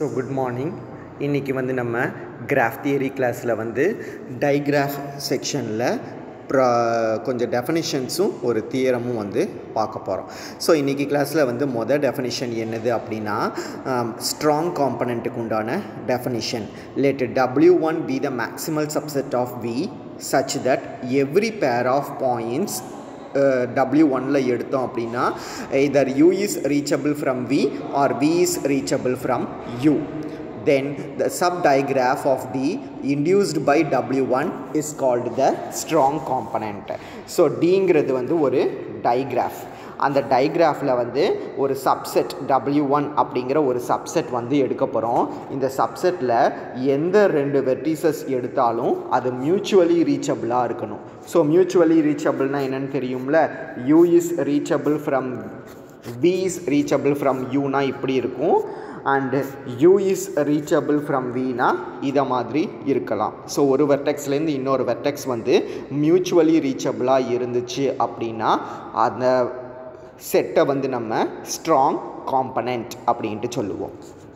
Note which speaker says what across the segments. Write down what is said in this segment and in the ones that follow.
Speaker 1: So good morning இன்றைக்கி வந்து நம்ம கிராஃப் தியரி கிளாஸில் வந்து டைகிராஃப் செக்ஷனில் ப்ரா கொஞ்சம் டெஃபனிஷன்ஸும் ஒரு தியரமும் வந்து பார்க்க போகிறோம் ஸோ இன்றைக்கி கிளாஸில் வந்து மொதல் டெஃபனிஷன் என்னது அப்படின்னா ஸ்ட்ராங் காம்பனண்ட்டுக்கு உண்டான definition let W one be the maximal subset of V such that every pair of points W ஒனில் எடுத்தோம் அப்படின்னா either u is reachable from v or v is reachable from u then the subdigraph of the induced by w1 is called the strong component so டிங்கிறது வந்து ஒரு டைகிராஃப் அந்த டைகிராஃபில் வந்து ஒரு subset W one அப்படிங்கிற ஒரு சப்செட் வந்து எடுக்க போகிறோம் இந்த சப்செட்டில் எந்த ரெண்டு வெர்டிசஸ் எடுத்தாலும் அது மியூச்சுவலி ரீச்சபிளாக இருக்கணும் ஸோ மியூச்சுவலி ரீச்சபிள்னால் என்னென்னு தெரியும்ல u is reachable from v is reachable from யூனா இப்படி இருக்கும் and u is reachable from வீனா இதை மாதிரி இருக்கலாம் ஸோ ஒரு வெர்டெக்ஸ்லேருந்து இன்னொரு வெர்டெக்ஸ் வந்து மியூச்சுவலி ரீச்சபிளாக இருந்துச்சு அப்படின்னா அந்த செட்டை வந்து நம்ம ஸ்ட்ராங் காம்பனண்ட் அப்படின்ட்டு சொல்லுவோம்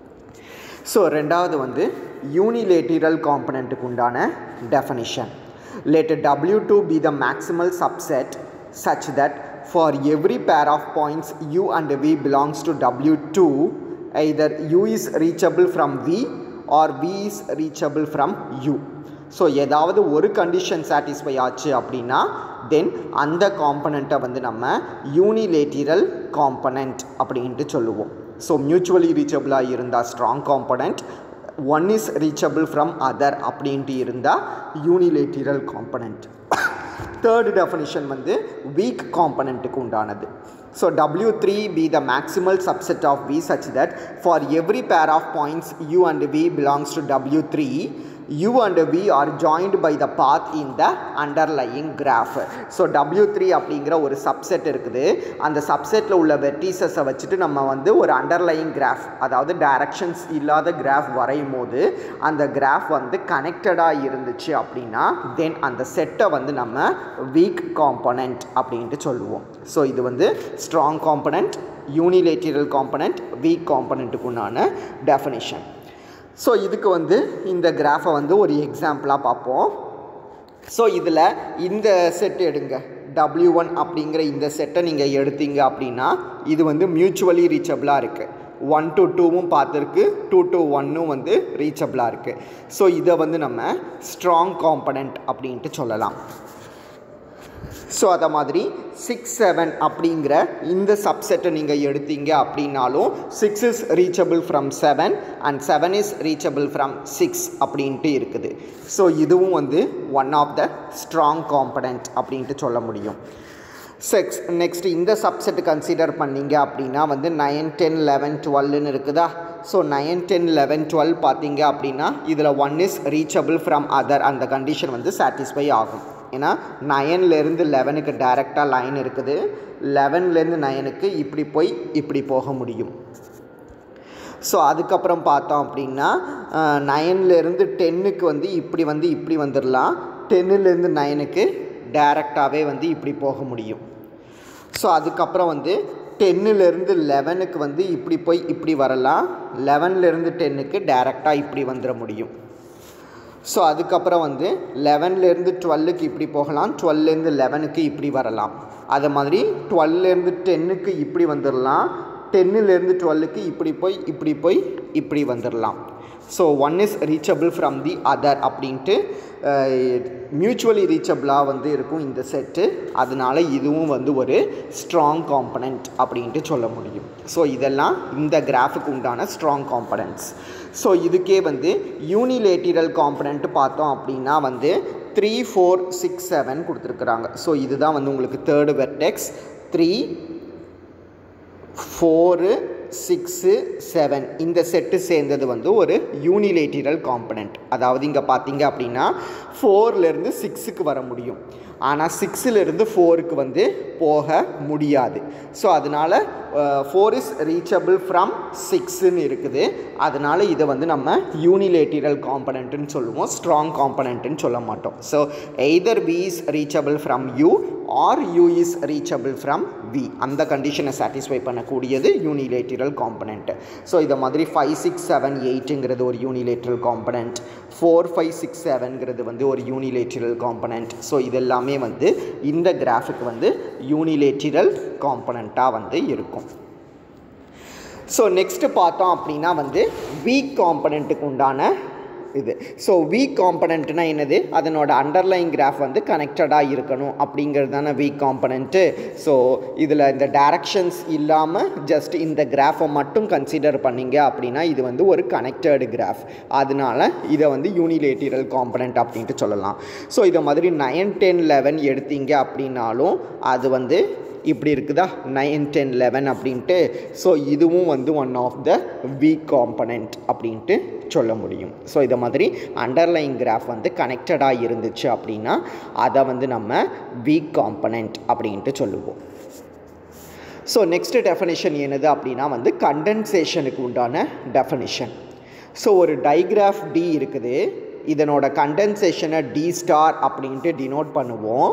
Speaker 1: ஸோ ரெண்டாவது வந்து யூனிலேட்டிரல் காம்பனண்ட்டுக்கு உண்டான definition let W two be the maximal subset such that for every pair of points u and v belongs to W two either u is reachable from v or v is reachable from u so ஏதாவது ஒரு condition satisfy ஆச்சு அப்படின்னா தென் அந்த காம்பனண்ட்டை வந்து நம்ம யூனிலேட்டிரல் component அப்படின்ட்டு சொல்லுவோம் so mutually ரீச்சபிளாக இருந்தால் strong component one is reachable from other அப்படின்ட்டு இருந்தால் யூனிலேட்டிரல் காம்பனண்ட் தேர்டு டெஃபனிஷன் வந்து வீக் காம்பனண்ட்டுக்கு உண்டானது So W3 be the maximal subset of V such that for every pair of points U and V belongs to W3, U and V are joined by the path in the underlying graph. So W three அப்படிங்கிற ஒரு subset இருக்குது அந்த சப்செட்டில் உள்ள வெர்டிசஸை வச்சுட்டு நம்ம வந்து ஒரு underlying graph அதாவது டைரக்ஷன்ஸ் இல்லாத கிராஃப் வரையும் போது அந்த கிராஃப் வந்து கனெக்டடாக இருந்துச்சு அப்படின்னா தென் அந்த செட்டை வந்து நம்ம வீக் காம்பனண்ட் அப்படின்ட்டு சொல்லுவோம் ஸோ இது வந்து strong component unilateral component weak காம்பனண்ட்டுக்கு உண்டான டெஃபனிஷன் ஸோ இதுக்கு வந்து இந்த கிராஃபை வந்து ஒரு எக்ஸாம்பிளாக பார்ப்போம் ஸோ இதில் இந்த செட் எடுங்க டபிள்யூ ஒன் அப்படிங்கிற இந்த செட்டை நீங்கள் எடுத்தீங்க அப்படின்னா இது வந்து மியூச்சுவலி ரீச்சபிளாக இருக்குது ஒன் டு டூவும் பார்த்துருக்கு டூ டு ஒன்னும் வந்து ரீச்சபிளாக இருக்குது ஸோ இதை வந்து நம்ம ஸ்ட்ராங் காம்பனண்ட் அப்படின்ட்டு சொல்லலாம் ஸோ அதை மாதிரி சிக்ஸ் செவன் அப்படிங்கிற இந்த சப்செட்டை நீங்கள் எடுத்தீங்க அப்படின்னாலும் six is reachable from seven and seven is reachable from six அப்படின்ட்டு இருக்குது ஸோ இதுவும் வந்து one of the strong component அப்படின்ட்டு சொல்ல முடியும் செக்ஸ் நெக்ஸ்ட் இந்த சப்செட் கன்சிடர் பண்ணிங்க அப்படின்னா வந்து நைன் டென் லெவன் டுவெல்னு இருக்குதா so nine ten eleven twelve பார்த்தீங்க அப்படின்னா இதில் one is reachable from other அந்த கண்டிஷன் வந்து சாட்டிஸ்ஃபை ஆகும் ஏன்னா நயன்லேருந்து லெவனுக்கு டைரெக்டாக லைன் இருக்குது லெவன்லேருந்து நயனுக்கு இப்படி போய் இப்படி போக முடியும் ஸோ அதுக்கப்புறம் பார்த்தோம் அப்படின்னா நயன்லேருந்து டென்னுக்கு வந்து இப்படி வந்து இப்படி வந்துடலாம் டென்னுலேருந்து நயனுக்கு டைரெக்டாகவே வந்து இப்படி போக முடியும் ஸோ அதுக்கப்புறம் வந்து டென்னுலேருந்து லெவனுக்கு வந்து இப்படி போய் இப்படி வரலாம் லெவன்லேருந்து டென்னுக்கு டைரெக்டாக இப்படி வந்துட முடியும் ஸோ அதுக்கப்புறம் வந்து லெவன்லேருந்து டுவெல்லுக்கு இப்படி போகலாம் டுவெல்லேருந்து லெவனுக்கு இப்படி வரலாம் அது மாதிரி டுவெல்லேருந்து டென்னுக்கு இப்படி வந்துடலாம் டென்னுலேருந்து டுவெல்லுக்கு இப்படி போய் இப்படி போய் இப்படி வந்துடலாம் so one is reachable from the other அப்படின்ட்டு மியூச்சுவலி ரீச்சபிளாக வந்து இருக்கும் இந்த செட்டு அதனால இதுவும் வந்து ஒரு ஸ்ட்ராங் காம்பனண்ட் அப்படின்ட்டு சொல்ல முடியும் ஸோ இதெல்லாம் இந்த கிராஃபுக்கு உண்டான ஸ்ட்ராங் காம்பனண்ட்ஸ் ஸோ இதுக்கே வந்து யூனிலேட்டிரல் காம்பனண்ட் பார்த்தோம் அப்படின்னா வந்து த்ரீ ஃபோர் சிக்ஸ் செவன் கொடுத்துருக்குறாங்க ஸோ இதுதான் வந்து உங்களுக்கு third vertex three four six seven இந்த செட்டு சேர்ந்தது வந்து ஒரு யூனிலேட்டிரல் காம்பனண்ட் அதாவது இங்கே பார்த்தீங்க அப்படின்னா ஃபோர்லேருந்து சிக்ஸுக்கு வர முடியும் ஆனால் சிக்ஸிலிருந்து ஃபோருக்கு வந்து போக முடியாது ஸோ அதனால் ஃபோர் இஸ் ரீச்சபிள் ஃப்ரம் சிக்ஸுன்னு இருக்குது அதனால் இதை வந்து நம்ம யூனிலேட்டிரல் காம்பனண்ட்டுன்னு சொல்லுவோம் ஸ்ட்ராங் காம்பனண்ட்டுன்னு சொல்ல மாட்டோம் so either v is reachable from u or u is reachable from v அந்த கண்டிஷனை சாட்டிஸ்ஃபை பண்ணக்கூடியது யூனிலேட்டரல் காம்பனண்ட் ஸோ இதை மாதிரி ஃபைவ் சிக்ஸ் செவன் எயிட்டுங்கிறது ஒரு unilateral component four five six செவன்கிறது வந்து ஒரு யூனிலேட்டரல் காம்பனண்ட் ஸோ இதெல்லாமே வந்து இந்த கிராஃபுக்கு வந்து யூனிலேட்டரல் காம்பனண்ட்டாக வந்து இருக்கும் ஸோ நெக்ஸ்ட்டு பார்த்தோம் அப்படின்னா வந்து வீக் காம்பனண்ட்டுக்கு உண்டான இது ஸோ வீக் காம்பனண்ட்னா என்னது அதனோட அண்டர்லைன் கிராஃப் வந்து கனெக்டடாக இருக்கணும் அப்படிங்கிறது தானே வீக் காம்பனண்ட்டு ஸோ இதில் இந்த டைரக்ஷன்ஸ் இல்லாமல் ஜஸ்ட் இந்த கிராஃபை மட்டும் கன்சிடர் பண்ணிங்க அப்படின்னா இது வந்து ஒரு கனெக்டடு கிராஃப் அதனால இதை வந்து யூனிலேட்டரல் காம்பனண்ட் அப்படின்ட்டு சொல்லலாம் ஸோ இதை மாதிரி நைன் டென் லெவன் எடுத்தீங்க அப்படின்னாலும் அது வந்து இப்படி இருக்குதா நைன் டென் லெவன் அப்படின்ட்டு ஸோ இதுவும் வந்து one of the weak component அப்படின்ட்டு சொல்ல முடியும் ஸோ இதை மாதிரி அண்டர்லைன் கிராஃப் வந்து கனெக்டடாக இருந்துச்சு அப்படின்னா அதை வந்து நம்ம வீக் காம்பனண்ட் அப்படின்ட்டு சொல்லுவோம் ஸோ நெக்ஸ்ட் டெஃபனிஷன் என்னது அப்படின்னா வந்து கண்டென்சேஷனுக்கு உண்டான டெஃபனிஷன் ஸோ ஒரு டைகிராஃப் டி இருக்குது இதனோட கண்டென்சேஷனை டி ஸ்டார் அப்படின்ட்டு டினோட் பண்ணுவோம்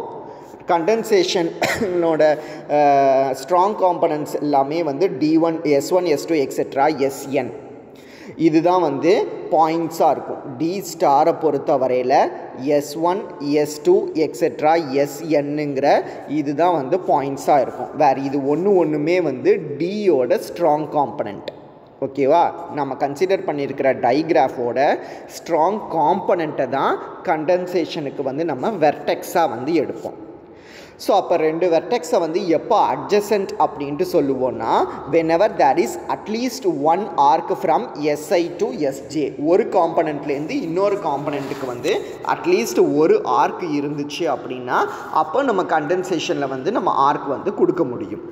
Speaker 1: கண்டென்சேஷனோட ஸ்ட்ராங் காம்பனன்ட்ஸ் எல்லாமே வந்து D one S one S two etcetera S n இதுதான் வந்து பாயிண்ட்ஸாக இருக்கும் டி ஸ்டாரை பொறுத்த வரையில் S one S two etcetera எஸ்என்னுங்கிற இதுதான் வந்து பாயிண்ட்ஸாக இருக்கும் வேறு இது ஒன்று ஒன்றுமே வந்து டியோட ஸ்ட்ராங் காம்பனண்ட் ஓகேவா நம்ம கன்சிடர் பண்ணியிருக்கிற டைகிராஃபோட ஸ்ட்ராங் காம்பனண்ட்டை தான் கண்டென்சேஷனுக்கு வந்து நம்ம வெர்டெக்ஸாக வந்து எடுப்போம் ஸோ அப்போ ரெண்டு வெர்டெக்ஸை வந்து எப்போ அட்ஜசன்ட் அப்படின்ட்டு சொல்லுவோன்னா whenever there is at least one arc from S i to S j ஒரு காம்பனண்ட்லேருந்து இன்னொரு காம்பனண்ட்டுக்கு வந்து அட்லீஸ்ட் ஒரு ஆர்க் இருந்துச்சு அப்படின்னா அப்போ நம்ம கண்டென்சேஷனில் வந்து நம்ம ஆர்க் வந்து கொடுக்க முடியும்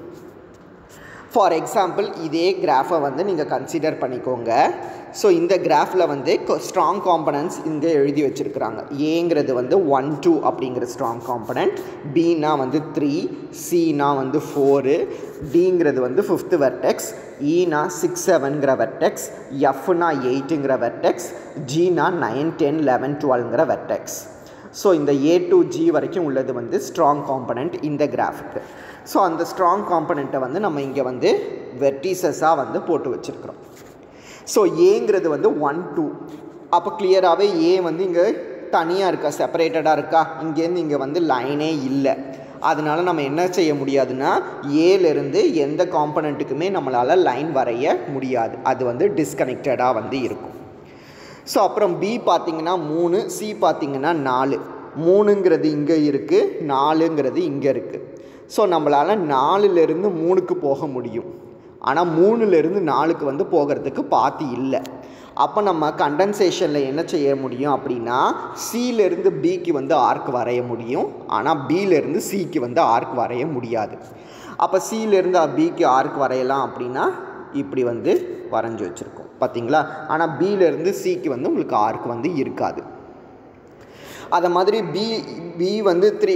Speaker 1: ஃபார் எக்ஸாம்பிள் இதே கிராஃபை வந்து நீங்கள் கன்சிடர் பண்ணிக்கோங்க ஸோ இந்த கிராஃபில் வந்து ஸ்ட்ராங் காம்பனன்ட்ஸ் இங்கே எழுதி வச்சுருக்குறாங்க ஏங்கிறது வந்து ஒன் டூ அப்படிங்கிற ஸ்ட்ராங் காம்பனண்ட் பினா வந்து த்ரீ சினா வந்து ஃபோரு டிங்கிறது வந்து ஃபிஃப்த்து வெர்டெக்ஸ் ஈனா சிக்ஸ் செவன்கிற வெர்டெக்ஸ் எஃப்னா எயிட்டுங்கிற வெர்டெக்ஸ் ஜினா நைன் டென் லெவன் டுவெல்ங்கிற வெர்டெக்ஸ் ஸோ இந்த ஏ டு ஜி வரைக்கும் உள்ளது வந்து ஸ்ட்ராங் காம்பனண்ட் இந்த கிராஃபுக்கு ஸோ அந்த ஸ்ட்ராங் காம்பனண்ட்டை வந்து நம்ம இங்கே வந்து வெர்டிசஸாக வந்து போட்டு வச்சுருக்குறோம் ஸோ ஏங்கிறது வந்து ஒன் டூ அப்போ கிளியராகவே ஏ வந்து இங்கே தனியாக இருக்கா செப்பரேட்டடாக இருக்கா இங்கேருந்து இங்கே வந்து லைனே இல்லை அதனால நம்ம என்ன செய்ய முடியாதுன்னா ஏலேருந்து எந்த காம்பனண்ட்டுக்குமே நம்மளால் லைன் வரைய முடியாது அது வந்து டிஸ்கனெக்டடாக வந்து இருக்கும் ஸோ அப்புறம் பி பார்த்திங்கன்னா மூணு சி பார்த்திங்கன்னா நாலு மூணுங்கிறது இங்கே இருக்குது நாலுங்கிறது இங்கே இருக்குது ஸோ நம்மளால் நாலுலேருந்து மூணுக்கு போக முடியும் ஆனால் மூணுலேருந்து நாலுக்கு வந்து போகிறதுக்கு பாத்தி இல்லை அப்போ நம்ம கண்டென்சேஷனில் என்ன செய்ய முடியும் அப்படின்னா சியிலேருந்து பிக்கு வந்து ஆர்க் வரைய முடியும் ஆனால் பியிலேருந்து சிக்கு வந்து ஆர்க் வரைய முடியாது அப்போ சியிலேருந்து பிக்கு ஆர்க் வரையலாம் அப்படின்னா இப்படி வந்து வரைஞ்சி வச்சுருக்கோம் பார்த்தீங்களா ஆனால் பியிலேருந்து சிக்கு வந்து உங்களுக்கு ஆர்க் வந்து இருக்காது அதை மாதிரி பி பி வந்து த்ரீ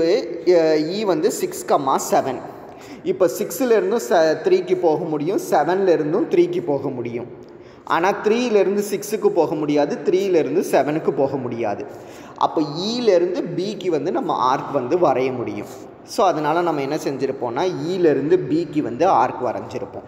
Speaker 1: இ வந்து சிக்ஸ் கம்மா செவன் இப்போ சிக்ஸிலேருந்தும் ச த்ரீக்கு போக முடியும் செவன்லேருந்தும் த்ரீக்கு போக முடியும் ஆனால் த்ரீலேருந்து சிக்ஸுக்கு போக முடியாது த்ரீலேருந்து செவனுக்கு போக முடியாது அப்போ ஈலேருந்து பிக்கு வந்து நம்ம ஆர்க் வந்து வரைய முடியும் ஸோ அதனால் நம்ம என்ன செஞ்சுருப்போம்னா ஈலேருந்து பிக்கு வந்து ஆர்க் வரைஞ்சிருப்போம்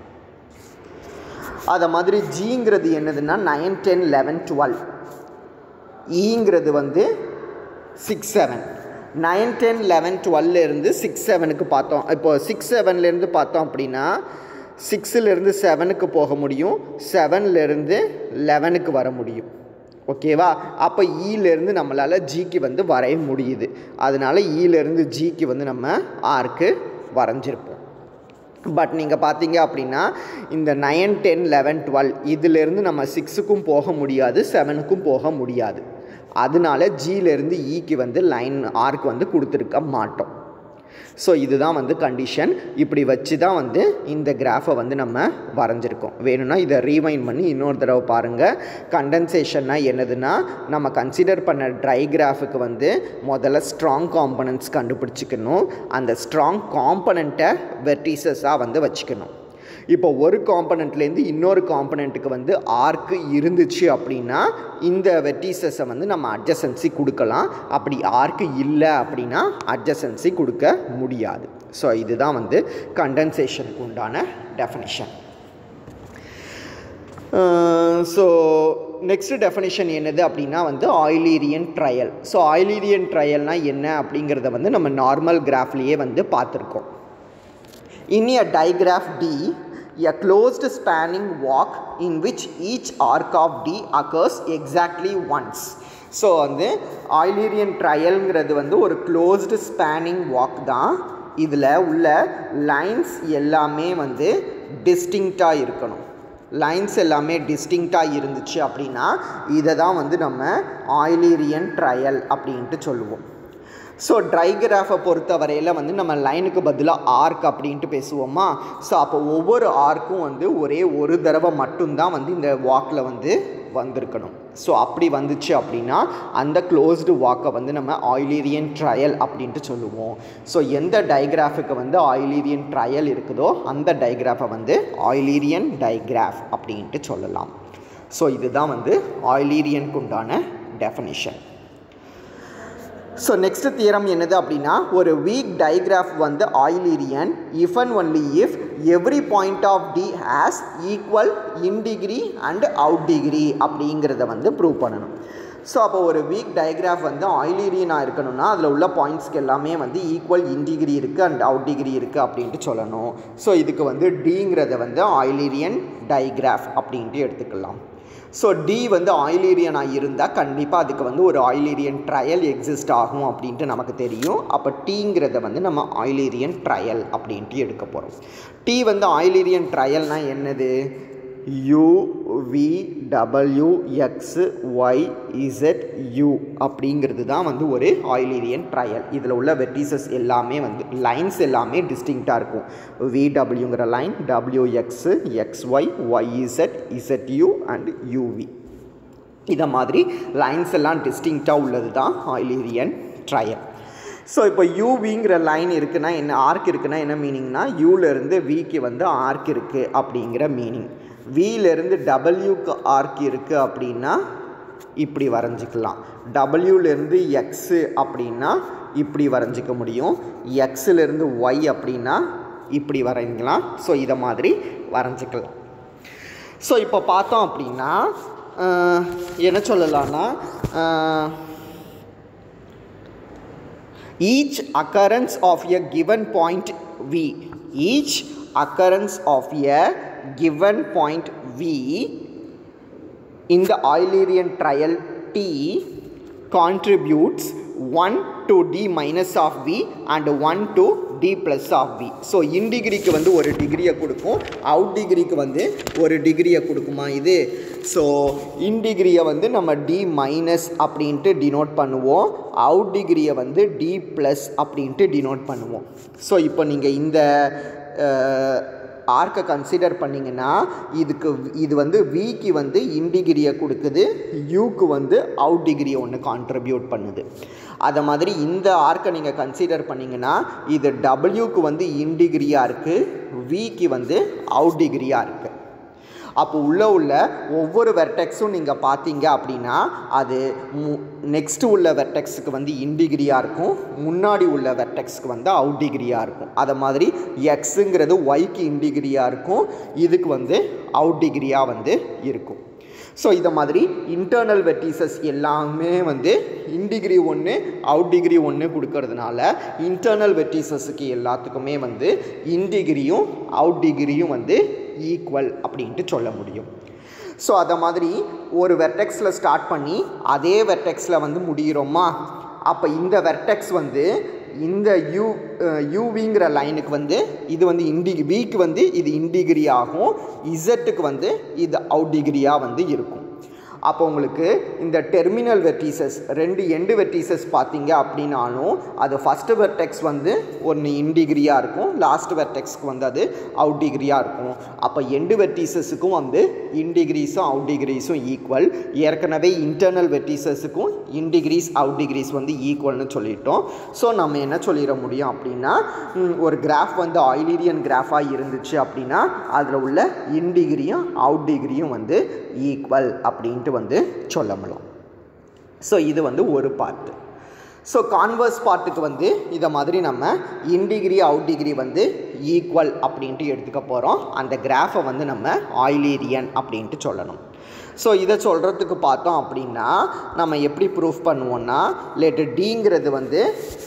Speaker 1: அதை மாதிரி ஜிங்கிறது என்னதுன்னா நைன் டென் லெவன் டுவெல் ஈங்கிறது வந்து six seven nine ten eleven டுவெல்லேருந்து சிக்ஸ் செவனுக்கு பார்த்தோம் இப்போ சிக்ஸ் செவன்லேருந்து பார்த்தோம் அப்படின்னா சிக்ஸிலேருந்து செவனுக்கு போக முடியும் செவன்லேருந்து லெவனுக்கு வர முடியும் ஓகேவா அப்போ ஈலேருந்து நம்மளால் ஜிக்கு வந்து வரைய முடியுது அதனால் ஈலேருந்து ஜிக்கு வந்து நம்ம ஆர்க்கு வரைஞ்சிருப்போம் பட் நீங்கள் பார்த்தீங்க அப்படின்னா இந்த நைன் டென் லெவன் டுவெல் இதிலேருந்து நம்ம சிக்ஸுக்கும் போக முடியாது செவனுக்கும் போக முடியாது அதனால ஜியிலேருந்து ஈக்கு வந்து லைன் ஆர்க் வந்து கொடுத்துருக்க மாட்டோம் ஸோ இதுதான் வந்து கண்டிஷன் இப்படி வச்சு தான் வந்து இந்த கிராஃபை வந்து நம்ம வரைஞ்சிருக்கோம் வேணும்னா இதை ரீவைண்ட் பண்ணி இன்னொரு தடவை பாருங்கள் கண்டென்சேஷன்னா என்னதுன்னா நம்ம கன்சிடர் பண்ண ட்ரை கிராஃபுக்கு வந்து முதல்ல ஸ்ட்ராங் காம்பனன்ட்ஸ் கண்டுபிடிச்சிக்கணும் அந்த ஸ்ட்ராங் காம்பனண்ட்டை வெர்டிசஸாக வந்து வச்சுக்கணும் இப்போ ஒரு காம்பனண்ட்லேருந்து இன்னொரு காம்பனண்ட்டுக்கு வந்து ஆர்க்கு இருந்துச்சு அப்படின்னா இந்த வெர்டிசஸை வந்து நம்ம அட்ஜசன்சி கொடுக்கலாம் அப்படி ஆர்க்கு இல்லை அப்படின்னா அட்ஜசன்சி கொடுக்க முடியாது ஸோ இதுதான் வந்து கண்டென்சேஷனுக்கு உண்டான டெஃபனிஷன் ஸோ நெக்ஸ்ட் டெஃபனிஷன் என்னது அப்படின்னா வந்து ஆயிலீரியன் ட்ரையல் ஸோ ஆயிலீரியன் ட்ரையல்னால் என்ன அப்படிங்கிறத வந்து நம்ம நார்மல் கிராஃப்லேயே வந்து பார்த்துருக்கோம் In a digraph D, a closed spanning walk in which each arc of D occurs exactly once. So வந்து ஆயிலீரியன் ட்ரையல்ங்கிறது வந்து ஒரு க்ளோஸ்டு ஸ்பேனிங் வாக் தான் இதில் உள்ள லைன்ஸ் எல்லாமே வந்து டிஸ்டிங்க்டாக இருக்கணும் லைன்ஸ் எல்லாமே டிஸ்டிங்க்டாக இருந்துச்சு அப்படின்னா இதை தான் வந்து நம்ம ஆயிலீரியன் ட்ரையல் அப்படின்ட்டு சொல்லுவோம் ஸோ ட்ரைகிராஃபை பொறுத்த வரையில் வந்து நம்ம லைனுக்கு பதிலாக ஆர்க் அப்படின்ட்டு பேசுவோமா ஸோ அப்போ ஒவ்வொரு ஆர்க்கும் வந்து ஒரே ஒரு தடவை மட்டும்தான் வந்து இந்த வாக்கில் வந்து வந்திருக்கணும் ஸோ அப்படி வந்துச்சு அப்படின்னா அந்த க்ளோஸ்டு வாக்கை வந்து நம்ம ஆயிலீரியன் ட்ரையல் அப்படின்ட்டு சொல்லுவோம் ஸோ எந்த டைகிராஃபுக்கு வந்து ஆயிலீரியன் ட்ரையல் இருக்குதோ அந்த டைகிராஃபை வந்து ஆயிலீரியன் டைகிராஃப் அப்படின்ட்டு சொல்லலாம் ஸோ இதுதான் வந்து ஆயிலீரியனுக்கு உண்டான டெஃபனிஷன் ஸோ நெக்ஸ்ட் தியரம் என்னது அப்படின்னா ஒரு வீக் டைகிராஃப் வந்து Eulerian if and only if every point of D has equal in degree and out degree அப்படிங்கிறத வந்து ப்ரூவ் பண்ணணும் ஸோ அப்போ ஒரு வீக் டயக்ராஃப் வந்து ஆயிலீரியனாக இருக்கணும்னா அதில் உள்ள பாயிண்ட்ஸ்க்கு எல்லாமே வந்து ஈக்குவல் இன் டிகிரி இருக்குது அண்ட் அவுட் டிகிரி இருக்குது அப்படின்ட்டு சொல்லணும் ஸோ இதுக்கு வந்து டிங்கிறத வந்து ஆயிலீரியன் டைகிராஃப் அப்படின்ட்டு எடுத்துக்கலாம் ஸோ டி வந்து ஆயிலீரியனாக இருந்தால் கண்டிப்பாக அதுக்கு வந்து ஒரு ஆயிலீரியன் ட்ரையல் எக்ஸிஸ்ட் ஆகும் அப்படின்ட்டு நமக்கு தெரியும் அப்போ டீங்கிறத வந்து நம்ம ஆயிலீரியன் ட்ரையல் அப்படின்ட்டு எடுக்க போகிறோம் டி வந்து ஆயிலீரியன் ட்ரையல்னால் என்னது யூ வி டபிள்யூ எக்ஸ் ஒய் இசட் யூ அப்படிங்கிறது தான் வந்து ஒரு ஆயிலீரியன் ட்ரையல் இதில் உள்ள வெர்டிசஸ் எல்லாமே வந்து லைன்ஸ் எல்லாமே டிஸ்டிங்க்டாக இருக்கும் விடபிள்யூங்கிற லைன் டபிள்யூ x x y y z z u and u v இதை மாதிரி லைன்ஸ் எல்லாம் டிஸ்டிங்க்டாக உள்ளது தான் ஆயிலீரியன் ட்ரையல் ஸோ இப்போ யூவிங்கிற லைன் இருக்குன்னா என்ன ஆர்க் இருக்குன்னா என்ன மீனிங்னா யூலேருந்து விக்கு வந்து ஆர்க் இருக்குது அப்படிங்கிற மீனிங் விலேருந்து டபிள்யூக்கு ஆர்க் இருக்குது அப்படின்னா இப்படி வரைஞ்சிக்கலாம் டபிள்யூலேருந்து எக்ஸு அப்படின்னா இப்படி வரைஞ்சிக்க முடியும் எக்ஸிலேருந்து ஒய் அப்படின்னா இப்படி வரைஞ்சிக்கலாம் ஸோ இதை மாதிரி வரைஞ்சிக்கலாம் ஸோ இப்போ பார்த்தோம் அப்படின்னா என்ன சொல்லலாம்னா each occurrence of a given point v each occurrence of a given point v in the Eulerian trial t contributes 1 to d minus of v and 1 to d plus of v so in டிகிரிக்கு வந்து ஒரு டிகிரியை கொடுக்கும் out டிகிரிக்கு வந்து ஒரு டிகிரியை கொடுக்குமா இது ஸோ இன் டிகிரியை வந்து நம்ம டி மைனஸ் அப்படின்ட்டு டினோட் பண்ணுவோம் அவுட் டிகிரியை வந்து டி ப்ளஸ் அப்படின்ட்டு டினோட் பண்ணுவோம் ஸோ இப்போ நீங்கள் இந்த ஆர்க்கை கன்சிடர் பண்ணிங்கன்னா இதுக்கு இது வந்து விக்கு வந்து இன்டிகிரியை கொடுக்குது யூக்கு வந்து அவுட் டிகிரியை ஒன்று கான்ட்ரிபியூட் பண்ணுது அதை மாதிரி இந்த ஆர்க்கை நீங்கள் கன்சிடர் பண்ணிங்கன்னா இது டபிள்யூக்கு வந்து இன்டிகிரியாக இருக்குது விக்கு வந்து அவுட் டிகிரியாக இருக்குது அப்போ உள்ளே உள்ள ஒவ்வொரு வெர்டெக்ஸும் நீங்கள் பார்த்தீங்க அப்படின்னா அது மு நெக்ஸ்ட்டு உள்ள வெர்டெக்ஸுக்கு வந்து இன்டிகிரியாக இருக்கும் முன்னாடி உள்ள வெர்டெக்ஸ்க்கு வந்து அவுட் டிகிரியாக இருக்கும் அதை மாதிரி எக்ஸுங்கிறது ஒய்க்கு இன்டிகிரியாக இருக்கும் இதுக்கு வந்து அவுட் டிகிரியாக வந்து இருக்கும் ஸோ இதை மாதிரி இன்டர்னல் வெர்டிசஸ் எல்லாமே வந்து இன்டிகிரி ஒன்று அவுட் டிகிரி ஒன்று கொடுக்கறதுனால இன்டர்னல் வெர்டிசஸுக்கு எல்லாத்துக்குமே வந்து இன்டிகிரியும் அவுட் டிகிரியும் வந்து ஈக்குவல் அப்படின்ட்டு சொல்ல முடியும் ஸோ அதை மாதிரி ஒரு வெர்டெக்ஸில் ஸ்டார்ட் பண்ணி அதே வெர்டெக்ஸில் வந்து முடிகிறோமா அப்போ இந்த வெர்டெக்ஸ் வந்து இந்த யூ யூவிங்கிற லைனுக்கு வந்து இது வந்து இன்டி விக்கு வந்து இது இன்டிகிரி ஆகும் இசட்டுக்கு வந்து இது அவுட் டிகிரியாக வந்து இருக்கும் அப்போ உங்களுக்கு இந்த டெர்மினல் வெர்டிசஸ் ரெண்டு எண்டு வெர்டிசஸ் பார்த்தீங்க அப்படின்னாலும் அது ஃபஸ்ட்டு வெர்டெக்ஸ் வந்து ஒன்று இன்டிகிரியாக இருக்கும் லாஸ்ட் வெர்டெக்ஸ்க்கு வந்து அது அவுட் டிகிரியாக இருக்கும் அப்போ எண்டு வெர்டிசஸுக்கும் வந்து இன்டிகிரிஸும் அவுட் டிகிரிஸும் ஈக்குவல் ஏற்கனவே இன்டர்னல் வெர்டிசஸுக்கும் இன் டிகிரிஸ் அவுட் டிகிரிஸ் வந்து ஈக்குவல்னு சொல்லிட்டோம் ஸோ நம்ம என்ன சொல்லிட முடியும் அப்படின்னா ம், ஒரு கிராஃப் வந்து ஆயிலீரியன் கிராஃபாக இருந்துச்சு அப்படின்னா அதில் உள்ள இன் டிகிரியும் அவுட் டிகிரியும் வந்து ஈக்குவல் அப்படின்ட்டு வந்து சொல்ல முடியும் ஸோ இது வந்து ஒரு பார்ட்டு ஸோ கான்வர்ஸ் பார்ட்டுக்கு வந்து இதை மாதிரி நம்ம இன் டிகிரி அவுட் டிகிரி வந்து ஈக்குவல் அப்படின்ட்டு எடுத்துக்க போகிறோம் அந்த கிராஃபை வந்து நம்ம ஆயிலீரியன் அப்படின்ட்டு சொல்லணும் ஸோ இதை சொல்கிறதுக்கு பார்த்தோம் அப்படின்னா நம்ம எப்படி ப்ரூஃப் பண்ணுவோம்னா லேட்டு டிங்கிறது வந்து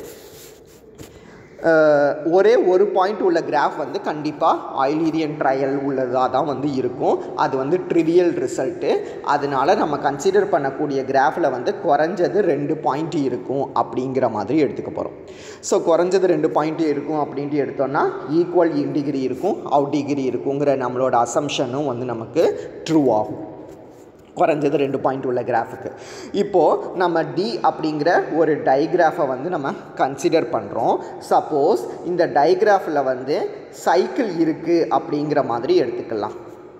Speaker 1: அஹ், ஒரே ஒரு பாயிண்ட் உள்ள கிராஃப் வந்து கண்டிப்பாக ஆயிலீரியன் ட்ரையல் உள்ளதாக தான் வந்து இருக்கும் அது வந்து ட்ரிவியல் ரிசல்ட்டு அதனால நம்ம கன்சிடர் பண்ணக்கூடிய கிராஃபில் வந்து குறைஞ்சது ரெண்டு பாயிண்ட் இருக்கும் அப்படிங்கிற மாதிரி எடுத்துக்க போகிறோம் ஸோ குறைஞ்சது ரெண்டு பாயிண்ட் இருக்கும் அப்படின்ட்டு எடுத்தோம்னா ஈக்குவல் இன் டிகிரி இருக்கும் அவுட் டிகிரி இருக்குங்கிற நம்மளோட அசம்ஷனும் வந்து நமக்கு ட்ரூ ஆகும் குறைஞ்சது ரெண்டு பாயிண்ட் உள்ள கிராஃபுக்கு இப்போது நம்ம டி அப்படிங்கிற ஒரு டைகிராஃபை வந்து நம்ம கன்சிடர் பண்ணுறோம் சப்போஸ் இந்த டைகிராஃபில் வந்து சைக்கிள் இருக்குது அப்படிங்கிற மாதிரி எடுத்துக்கலாம்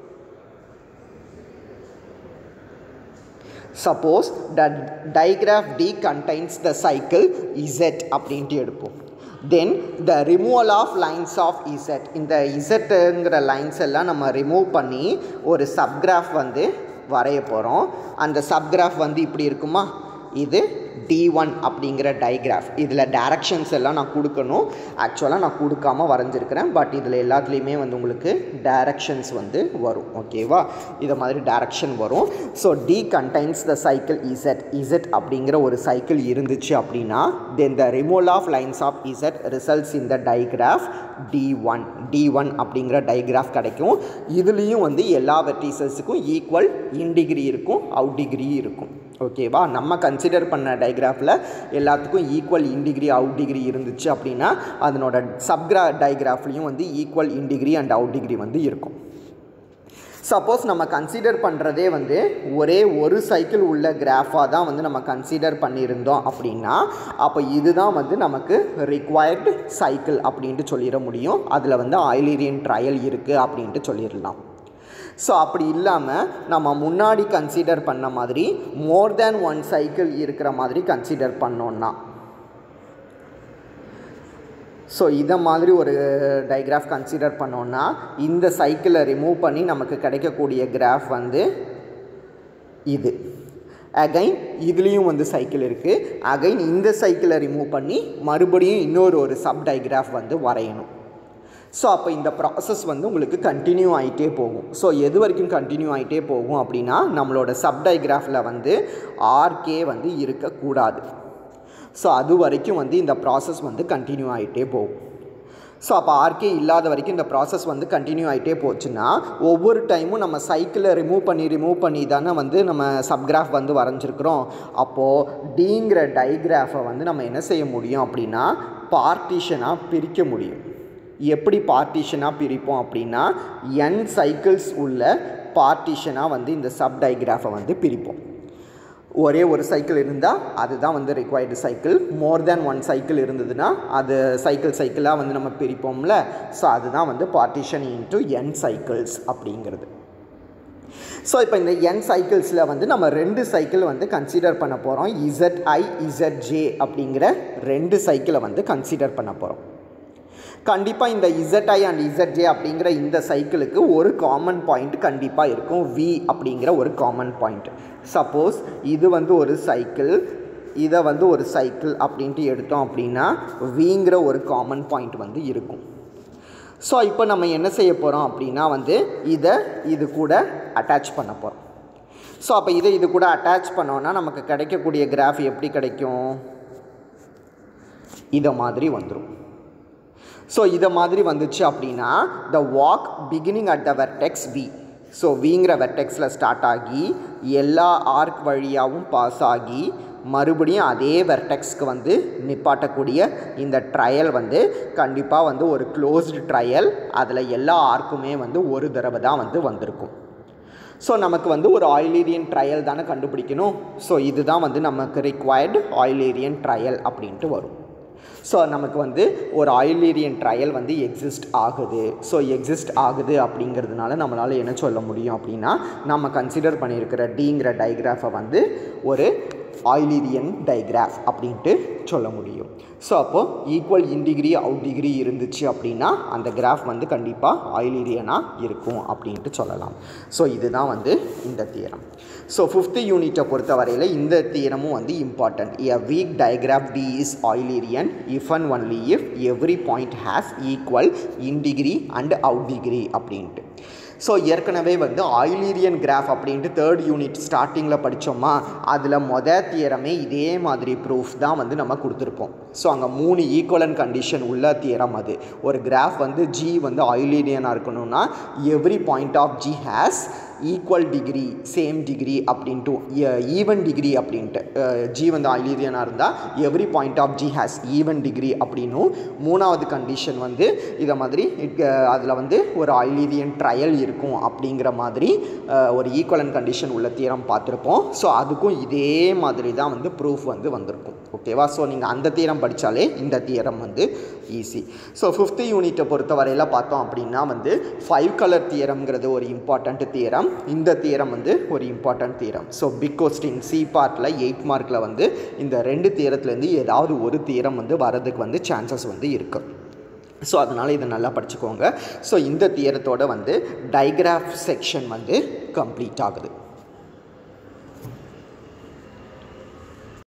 Speaker 1: suppose the digraph D contains the cycle Z அப்படின்ட்டு எடுப்போம் then the removal of lines of Z இந்த இசட்டுங்கிற லைன்ஸ் எல்லாம் நம்ம ரிமூவ் பண்ணி ஒரு சப்கிராஃப் வந்து வரைய போகிறோம் அந்த சப்கிராஃப் வந்து இப்படி இருக்குமா இது டி ஒன் அப்படிங்கிற டைகிராஃப் இதில் டைரக்ஷன்ஸ் எல்லாம் நான் கொடுக்கணும் ஆக்சுவலாக நான் கொடுக்காம வரைஞ்சிருக்கிறேன் பட் இதில் எல்லாத்துலேயுமே வந்து உங்களுக்கு டைரக்ஷன்ஸ் வந்து வரும் ஓகேவா இதை மாதிரி டைரக்ஷன் வரும் so D contains the cycle Z Z அப்படிங்கிற ஒரு சைக்கிள் இருந்துச்சு அப்படின்னா then the removal of lines of Z results in the digraph D one D one அப்படிங்கிற டைகிராஃப் கிடைக்கும் இதுலேயும் வந்து எல்லா வெர்டிசஸுக்கும் ஈக்குவல் இன் டிகிரி இருக்கும் அவுட் டிகிரி இருக்கும் ஓகேவா நம்ம கன்சிடர் பண்ண டைகிராஃபில் எல்லாத்துக்கும் equal in degree out degree இருந்துச்சு அப்படின்னா அதனோட சப்கிரா டைகிராஃப்லேயும் வந்து equal in degree and out degree வந்து இருக்கும் சப்போஸ் நம்ம கன்சிடர் பண்ணுறதே வந்து ஒரே ஒரு சைக்கிள் உள்ள கிராஃபாக தான் வந்து நம்ம கன்சிடர் பண்ணியிருந்தோம் அப்படின்னா அப்போ இதுதான் வந்து நமக்கு ரிக்வயர்டு சைக்கிள் அப்படின்ட்டு சொல்லிட முடியும் அதில் வந்து ஆயிலீரியன் ட்ரையல் இருக்குது அப்படின்ட்டு சொல்லிடலாம் ஸோ அப்படி இல்லாமல் நம்ம முன்னாடி கன்சிடர் பண்ண மாதிரி மோர் தேன் ஒன் சைக்கிள் இருக்கிற மாதிரி கன்சிடர் பண்ணோன்னா ஸோ இதை மாதிரி ஒரு டைகிராஃப் கன்சிடர் பண்ணோன்னா இந்த சைக்கிளை ரிமூவ் பண்ணி நமக்கு கிடைக்கக்கூடிய கிராஃப் வந்து இது அகைன் இதுலேயும் வந்து சைக்கிள் இருக்குது அகைன் இந்த சைக்கிளை ரிமூவ் பண்ணி மறுபடியும் இன்னொரு ஒரு சப் டைகிராஃப் வந்து வரையணும் ஸோ அப்போ இந்த ப்ராசஸ் வந்து உங்களுக்கு கண்டினியூ ஆகிட்டே போகும் ஸோ எது வரைக்கும் கண்டினியூ ஆகிட்டே போகும் அப்படின்னா நம்மளோட சப் டைகிராஃபில் வந்து ஆர்கே வந்து இருக்கக்கூடாது ஸோ அது வரைக்கும் வந்து இந்த ப்ராசஸ் வந்து கண்டினியூ ஆகிட்டே போகும் ஸோ அப்போ ஆர்கே இல்லாத வரைக்கும் இந்த ப்ராசஸ் வந்து கண்டினியூ ஆகிட்டே போச்சுன்னா ஒவ்வொரு டைமும் நம்ம சைக்கிளை ரிமூவ் பண்ணி ரிமூவ் பண்ணி தானே வந்து நம்ம சப்கிராஃப் வந்து வரைஞ்சிருக்கிறோம் அப்போது டிங்கிற டைகிராஃபை வந்து நம்ம என்ன செய்ய முடியும் அப்படின்னா பார்ட்டிஷனாக பிரிக்க முடியும் எப்படி பார்ட்டிஷனாக பிரிப்போம் அப்படின்னா என் சைக்கிள்ஸ் உள்ள பார்ட்டிஷனாக வந்து இந்த சப் டைகிராஃபை வந்து பிரிப்போம் ஒரே ஒரு சைக்கிள் இருந்தால் அதுதான் வந்து required cycle more than one cycle இருந்ததுன்னா அது சைக்கிள் சைக்கிளாக வந்து நம்ம பிரிப்போம்ல ஸோ அதுதான் வந்து பார்ட்டிஷன் இன்ட்டு என் சைக்கிள்ஸ் அப்படிங்கிறது ஸோ இப்போ இந்த என் சைக்கிள்ஸில் வந்து நம்ம ரெண்டு சைக்கிள் வந்து கன்சிடர் பண்ண போகிறோம் இசட்ஐ இசட்ஜே அப்படிங்கிற ரெண்டு சைக்கிளை வந்து கன்சிடர் பண்ண போகிறோம் கண்டிப்பாக இந்த இசட்ஐ அண்ட் இசட்ஜே அப்படிங்கிற இந்த சைக்கிளுக்கு ஒரு காமன் பாயிண்ட் கண்டிப்பாக இருக்கும் வி அப்படிங்கிற ஒரு காமன் பாயிண்ட் சப்போஸ் இது வந்து ஒரு சைக்கிள் இதை வந்து ஒரு சைக்கிள் அப்படின்ட்டு எடுத்தோம் அப்படின்னா விங்கிற ஒரு காமன் பாயிண்ட் வந்து இருக்கும் ஸோ இப்போ நம்ம என்ன செய்ய போகிறோம் அப்படின்னா வந்து இதை இது கூட அட்டாச் பண்ண போகிறோம் ஸோ அப்போ இதை இது கூட அட்டாச் பண்ணோன்னா நமக்கு கிடைக்கக்கூடிய கிராஃப் எப்படி கிடைக்கும் இதை மாதிரி வந்துடும் ஸோ இதை மாதிரி வந்துச்சு அப்படின்னா the walk beginning at the vertex V so விங்கிற வெர்டெக்ஸில் ஸ்டார்ட் ஆகி எல்லா ஆர்க் வழியாகவும் பாஸ் ஆகி மறுபடியும் அதே வெர்டெக்ஸ்க்கு வந்து நிப்பாட்டக்கூடிய இந்த ட்ரையல் வந்து கண்டிப்பாக வந்து ஒரு க்ளோஸ்டு ட்ரையல் அதில் எல்லா ஆர்க்குமே வந்து ஒரு தடவை தான் வந்து வந்திருக்கும் ஸோ நமக்கு வந்து ஒரு ஆயிலேரியன் ட்ரையல் தானே கண்டுபிடிக்கணும் ஸோ இதுதான் வந்து நமக்கு ரிக்வயர்டு ஆயிலேரியன் ட்ரையல் அப்படின்ட்டு வரும் ஸோ நமக்கு வந்து ஒரு ஆயிலேரியன் ட்ரையல் வந்து எக்ஸிஸ்ட் ஆகுது ஸோ எக்ஸிஸ்ட் ஆகுது அப்படிங்கிறதுனால நம்மளால் என்ன சொல்ல முடியும் அப்படின்னா நம்ம கன்சிடர் பண்ணியிருக்கிற டிங்கிற டைகிராஃபை வந்து ஒரு ஆயிலீரியன் டைகிராஃப் அப்படின்ட்டு சொல்ல முடியும் ஸோ அப்போது equal in degree out degree இருந்துச்சு அப்படின்னா அந்த கிராஃப் வந்து கண்டிப்பாக ஆயிலீரியனாக இருக்கும் அப்படின்ட்டு சொல்லலாம் ஸோ இதுதான் வந்து இந்த தியரம் ஸோ ஃபிஃப்த்து யூனிட்டை பொறுத்த வரையில் இந்த தியரமும் வந்து important a weak digraph D is Eulerian if and only if every point has equal in degree and out degree அப்படின்ட்டு ஸோ ஏற்கனவே வந்து ஆயிலீரியன் கிராஃப் அப்படின்ட்டு தேர்ட் யூனிட் ஸ்டார்டிங்கில் படித்தோமா அதில் மொதல் தியரமே இதே மாதிரி ப்ரூஃப் தான் வந்து நம்ம கொடுத்துருப்போம் ஸோ அங்கே மூணு ஈக்குவலன் கண்டிஷன் உள்ள தியரம் அது ஒரு கிராஃப் வந்து ஜி வந்து ஆயிலீரியனாக இருக்கணும்னா every point of G has equal degree same degree அப்படின்ட்டு ஈவன் டிகிரி அப்படின்ட்டு ஜி வந்து ஆயிலீரியனாக இருந்தால் every point of G has even degree அப்படின்னும் மூணாவது கண்டிஷன் வந்து இதை மாதிரி அதில் வந்து ஒரு ஆயிலீரியன் ட்ரையல் இருக்கும் அப்படிங்கிற மாதிரி ஒரு ஈக்குவலன் கண்டிஷன் உள்ள தியரம் பார்த்துருப்போம் ஸோ அதுக்கும் இதே மாதிரி தான் வந்து ப்ரூஃப் வந்து வந்திருக்கும் ஓகேவா ஸோ நீங்கள் அந்த தியரம் படித்தாலே இந்த தியரம் வந்து ஈஸி ஸோ ஃபிஃப்த்து யூனிட்டை பொறுத்த வரையில் பார்த்தோம் அப்படின்னா வந்து ஃபைவ் கலர் தியரம்ங்கிறது ஒரு இம்பார்ட்டண்ட் தியரம் இந்த தியரம் வந்து ஒரு important theorem so big question C பார்ட்டில் எயிட் மார்க்கில் வந்து இந்த ரெண்டு தியரத்துலேருந்து ஏதாவது ஒரு தியரம் வந்து வரதுக்கு வந்து சான்சஸ் வந்து இருக்குது ஸோ அதனால் இதை நல்லா படிச்சுக்கோங்க ஸோ இந்த தியரத்தோட வந்து டைக்ராஃப் செக்ஷன் வந்து கம்ப்ளீட் ஆகுது